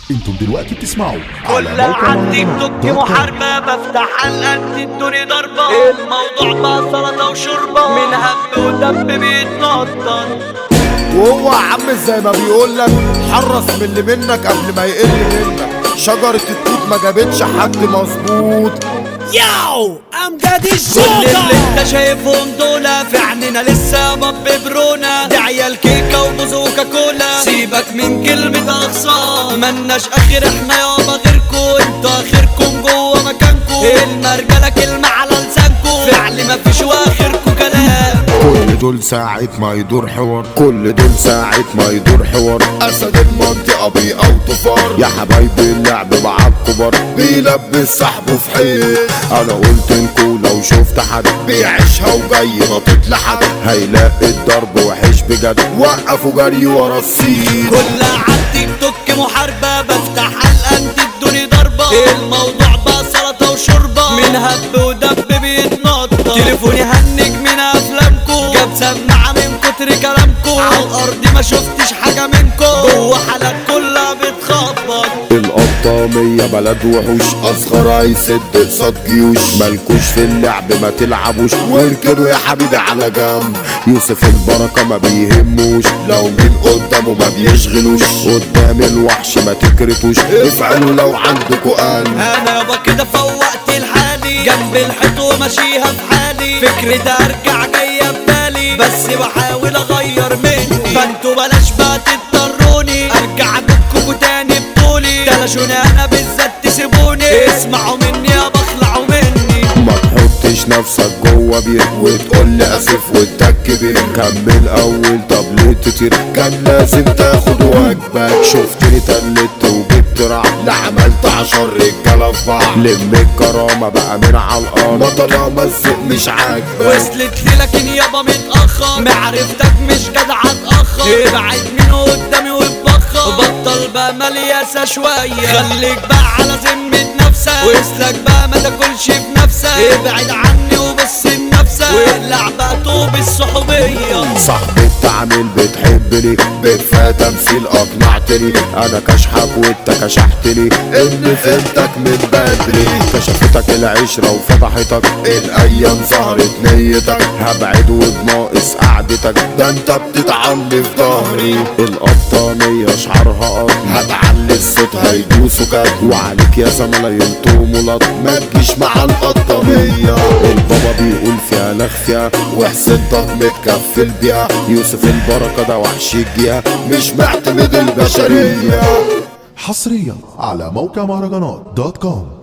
انتم دلوقتي بتسمعوا كل عندي بتك محاربة بفتح حلقة تدوني ضربة الموضوع بقى سلطة وشوربة من هم ودم بيتنطط وهو يا عم زي ما بيقول لك حرص من اللي منك قبل ما يقل منك شجرة التوت ما جابتش حد مظبوط ياو امجد كل الشوطة اللي انت شايفهم دول في عيننا لسه باب برونا دي عيال كيكة وبوزوكا كولا سيبك من كلمة أخصام ملناش آخر احنا يابا غيركو انتوا آخركم جوه مكانكو المرجلة كلمة على لسانكو فعل مفيش واخركو كلام كل دول ساعة ما يدور حوار كل دول ساعة ما يدور حوار أسد المنطقة بيقوطوا فار يا حبايبي اللعب مع الكبار بيلبس صاحبه في حيط أنا قلت انكو لو شفت حد بيعيشها وجاي ناطط لحد هيلاقي الضرب وحش بجد وقفوا جري ورا السير كل عالتيك توك محاربة بفتح حلقة انت ادوني ضربة الموضوع بقى سلطة وشوربة من هب ودب بيتنطط تليفوني هنج من افلامكو جاب سماعة من كتر كلامكو على الارض ما شفتش حاجة منكو جوه حالك كلها بتخبط القطامية بلد وحوش أصغر هيسد قصاد جيوش مالكوش في اللعب ما تلعبوش واركنوا يا حبيبي على جنب يوسف البركة ما بيهموش لو من قدامه ما بيشغلوش قدام الوحش ما تكرتوش افعلوا لو عندكوا قلب انا يابا كده فوقت الحالي جنب الحيط وماشيها في حالي فكرة ارجع جاية ببالي بس بحاول اغير مني فانتوا بلاش بقى تضطروني ارجع بكم تاني بطولي تلاشوني انا بالذات تسيبوني اسمعوا مني يا بخلعوا مني ما تحطش نفسك جوه بير وتقول لي اسف وانت كبير كمل اول طب ليه تطير كان لازم تاخد واجبك شفتني تلت وجبت رع لا عملت عشر رجاله في بعض لم الكرامه بقى من على الارض ما طالما الذوق مش عاجبك وصلت لي لكن يابا متأخر معرفتك مش جدع اتأخر ابعد من قدامي واتبخر بطل بقى ملياسة شوية خليك بقى على ذمة نفسك واسلك بقى ما تاكلش في نفسك ابعد عني وبص لنفسك واقلع بقى طوب الصحوبية صاحبي التعامل بتحبني بكفاية تمثيل اقنعتني انا كشحك وانت كشحتني ان فهمتك من بدري كشفتك العشرة وفتحتك الايام ظهرت نيتك هبعد وبناقص قعدتك ده انت بتطعني في ظهري القطانية شعرها قط هتعلي الصوت هيدوسوا كات وعليك يا زملاء ينطوا ملط ما تجيش مع القطانية البابا بيقول فيها نخفية وحسنتك متكفل بيها يوسف البركة ده وحش الجيا مش معتمد البشرية حصريا على موقع مهرجانات دوت كوم